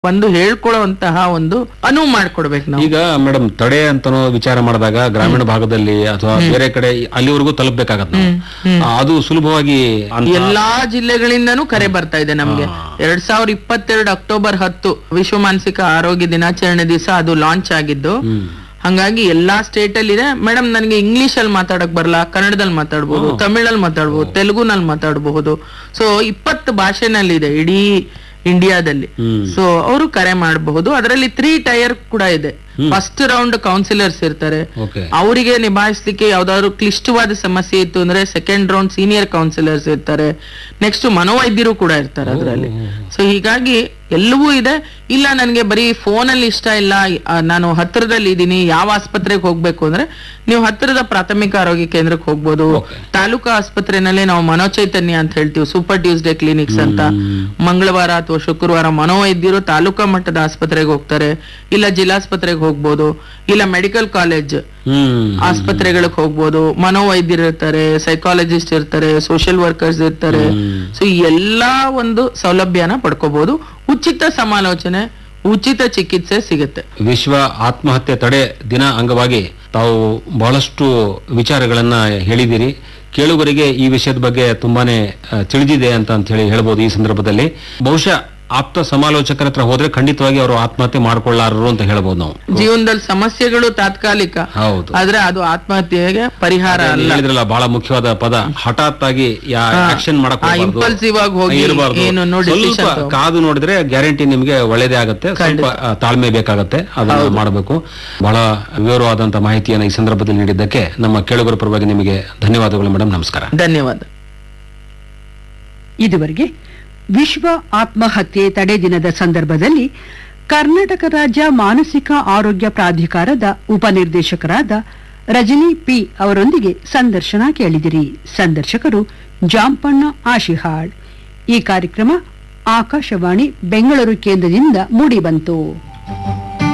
ಒಂದು ಹೇಳ್ಕೊಳ್ಳುವಂತಹ ಒಂದು ಅನುವು ಮಾಡ್ಕೊಡ್ಬೇಕು ನಾವು ಈಗ ಮೇಡಮ್ ತಡೆ ಅಂತನೋ ವಿಚಾರ ಮಾಡಿದಾಗ ಗ್ರಾಮೀಣ ಭಾಗದಲ್ಲಿ ಅಥವಾ ಬೇರೆ ಕಡೆ ಅಲ್ಲಿವರೆಗೂ ತಲುಪಬೇಕಾಗತ್ತೆ ನಾವು ಆ, ಅದು ಸುಲಭವಾಗಿ ಅಂತ- ಎಲ್ಲಾ ಜಿಲ್ಲೆಗಳಿಂದನೂ ಕರೆ ಬರ್ತಾ ಇದೆ ನಮ್ಗೆ ಎರಡ್ ಸಾವಿರದ ಇಪ್ಪತ್ತೆರಡು ಅಕ್ಟೋಬರ್ ಹತ್ತು ವಿಶ್ವ ಮಾನಸಿಕ ಆರೋಗ್ಯ ದಿನಾಚರಣೆ ದಿವಸ ಅದು ಲಾಂಚ್ ಆಗಿದ್ದು ಹ್ಮ್. ಹಂಗಾಗಿ ಎಲ್ಲಾ ಸ್ಟೇಟ್ ಅಲ್ಲಿ ಇದೆ ಮೇಡಮ್ ನನಗೆ ಇಂಗ್ಲಿಷ್ ಅಲ್ಲಿ ಮಾತಾಡಕ್ ಬರಲ್ಲ ಕನ್ನಡದಲ್ಲಿ ಮಾತಾಡ್ಬೋದು ತಮಿಳಲ್ಲಿ ಮಾತಾಡ್ಬೋದು ತೆಲುಗುನಲ್ಲಿ ಮಾತಾಡಬಹುದು ಸೊ ಇಪ್ಪತ್ತು ಭಾಷೆನಲ್ಲಿ ಇದೆ ಇಡೀ ಇಂಡಿಯಾದಲ್ಲಿ ಹ್ಮ್. ಸೊ ಅವರು ಕರೆ ಮಾಡಬಹುದು ಅದರಲ್ಲಿ ತ್ರೀ ಟೈರ್ ಕೂಡ ಇದೆ ಫಸ್ಟ್ ರೌಂಡ್ ಕೌನ್ಸಿಲರ್ಸ್ ಇರ್ತಾರೆ ಓಕೆ ಅವರಿಗೆ ನಿಭಾಯಿಸ್ಲಿಕ್ಕೆ ಯಾವ್ದಾದ್ರು ಕ್ಲಿಷ್ಟವಾದ ಸಮಸ್ಯೆ ಇತ್ತು ಅಂದ್ರೆ ಸೆಕೆಂಡ್ ರೌಂಡ್ ಸೀನಿಯರ್ ಕೌನ್ಸಿಲರ್ಸ್ ಇರ್ತಾರೆ ನೆಕ್ಸ್ಟ್ ಮನೋವೈದ್ಯರು ಕೂಡ ಇರ್ತಾರೆ ಅದರಲ್ಲಿ ಸೊ ಹೀಗಾಗಿ ಎಲ್ಲವೂ ಇದೆ ಇಲ್ಲ ನನಗೆ ಬರೀ ಫೋನಲ್ಲಿ ಇಷ್ಟ ಇಲ್ಲ ಆ, ನಾನು ಹತ್ತಿರದಲ್ಲಿ ಇದ್ದೀನಿ ಯಾವ ಆಸ್ಪತ್ರೆಗೆ ಹೋಗ್ಬೇಕು ಅಂದ್ರೆ ನೀವು ಹತ್ತಿರದ ಪ್ರಾಥಮಿಕ ಆರೋಗ್ಯ ಕೇಂದ್ರಕ್ಕೆ ಹೋಗ್ಬೋದು ತಾಲೂಕಾ ಆಸ್ಪತ್ರೆನಲ್ಲಿ ನಾವು ಮನೋಚೈತನ್ಯ ಅಂತ ಹೇಳ್ತೀವಿ ಸೂಪರ್ ಟ್ಯೂಸ್ಡೇ ಕ್ಲಿನಿಕ್ಸ್ ಅಂತ ಮಂಗಳವಾರ ಅಥವಾ ಶುಕ್ರವಾರ ಮನೋವೈದ್ಯರು ತಾಲೂಕಾ ಮಟ್ಟದ ಆಸ್ಪತ್ರೆಗೆ ಹೋಗ್ತಾರೆ ಇಲ್ಲ ಜಿಲ್ಲಾಸ್ಪತ್ರೆಗೆ ಹೋಗ್ಬೋದು ಇಲ್ಲ ಮೆಡಿಕಲ್ ಕಾಲೇಜ್ ಹ್ಮ್ ಆಸ್ಪತ್ರೆಗಳಿಗೆ ಹೋಗ್ಬೋದು ಮನೋವೈದ್ಯರು ಇರ್ತಾರೆ ಸೈಕಾಲಜಿಸ್ಟ್ ಇರ್ತಾರೆ ಸೋಷಿಯಲ್ ವರ್ಕರ್ಸ್ ಇರ್ತಾರೆ ಸೊ ಈ ಎಲ್ಲಾ ಒಂದು ಸೌಲಭ್ಯನ ಪಡ್ಕೋಬಹುದು ಉಚಿತ ಸಮಾಲೋಚನೆ ಉಚಿತ ಚಿಕಿತ್ಸೆ ಸಿಗುತ್ತೆ ವಿಶ್ವ ಆತ್ಮಹತ್ಯೆ ತಡೆ ದಿನ ಅಂಗವಾಗಿ ತಾವು ಬಹಳಷ್ಟು ವಿಚಾರಗಳನ್ನ ಹೇಳಿದಿರಿ ಕೇಳುಗರಿಗೆ ಈ ವಿಷಯದ ಬಗ್ಗೆ ತುಂಬಾನೇ ಆ, ತಿಳಿದಿದೆ ಅಂತ ಅಂತ ಹೇಳಿ ಹೇಳ್ಬೋದು ಈ ಸಂದರ್ಭದಲ್ಲಿ ಬಹುಶಃ ಆಪ್ತ ಸಮಾಲೋಚಕರ ಹತ್ರ ಹೋದ್ರೆ ಖಂಡಿತವಾಗಿ ಅವರು ಆತ್ಮಹತ್ಯೆ ಮಾಡ್ಕೊಳ್ಳಾರರು ಅಂತ ಹೇಳ್ಬೋದು ನಾವು ಜೀವನದಲ್ಲಿ ಸಮಸ್ಯೆಗಳು ತಾತ್ಕಾಲಿಕ ಹೌದು ಆದ್ರೆ ಅದು ಆತ್ಮಹತ್ಯೆಗೆ ಪರಿಹಾರ ನೀವು ಅಲ್ಲ ಹೇಳಿದ್ರಲ್ಲ ಬಹಳ ಮುಖ್ಯವಾದ ಪದ ಹಠಾತ್ ಆಗಿ ಆಕ್ಷನ್ ಮಾಡಕ್ ಆ ಹೋಗ್ಬಾರ್ದು. impulsive ಆಗಿ ಹೋಗಿ ಇರ್ಬಾರ್ದು. ಏನು ನೋಡಿ ಸ್ವಲ್ಪ decision ತಗೋ- ಕಾದು ನೋಡಿದ್ರೆ ಗ್ಯಾರಂಟಿ ನಿಮ್ಗೆ ಒಳ್ಳೇದೇ ಆಗುತ್ತೆ ಸ್ವಲ್ಪ ಆ, ತಾಳ್ಮೆ ಬೇಕಾಗತ್ತೆ ಅದನ್ನ ಮಾಡಬೇಕು ಬಹಳ ವಿವರವಾದಂತ ಮಾಹಿತಿಯನ್ನು ಈ ಸಂದರ್ಭದಲ್ಲಿ ನೀಡಿದ್ದಕ್ಕೆ ನಮ್ಮ ಕೇಳುಗರ ಪರವಾಗಿ ನಿಮಗೆ ಧನ್ಯವಾದಗಳು ಮೇಡಮ್ ನಮಸ್ಕಾರ ಧನ್ಯವಾದ ಇದುವರೆಗೆ ವಿಶ್ವ ಆತ್ಮಹತ್ಯೆ ತಡೆ ದಿನದ ಸಂದರ್ಭದಲ್ಲಿ ಕರ್ನಾಟಕ ರಾಜ್ಯ ಮಾನಸಿಕ ಆರೋಗ್ಯ ಪ್ರಾಧಿಕಾರದ ಉಪನಿರ್ದೇಶಕರಾದ ರಜನಿ ಪಿ ಅವರೊಂದಿಗೆ ಸಂದರ್ಶನ ಕೇಳಿದಿರಿ ಸಂದರ್ಶಕರು ಜಾಂಪಣ್ಣ ಆಶಿಹಾಳ್ ಈ ಕಾರ್ಯಕ್ರಮ ಆಕಾಶವಾಣಿ ಬೆಂಗಳೂರು ಕೇಂದ್ರದಿಂದ ಮೂಡಿಬಂತು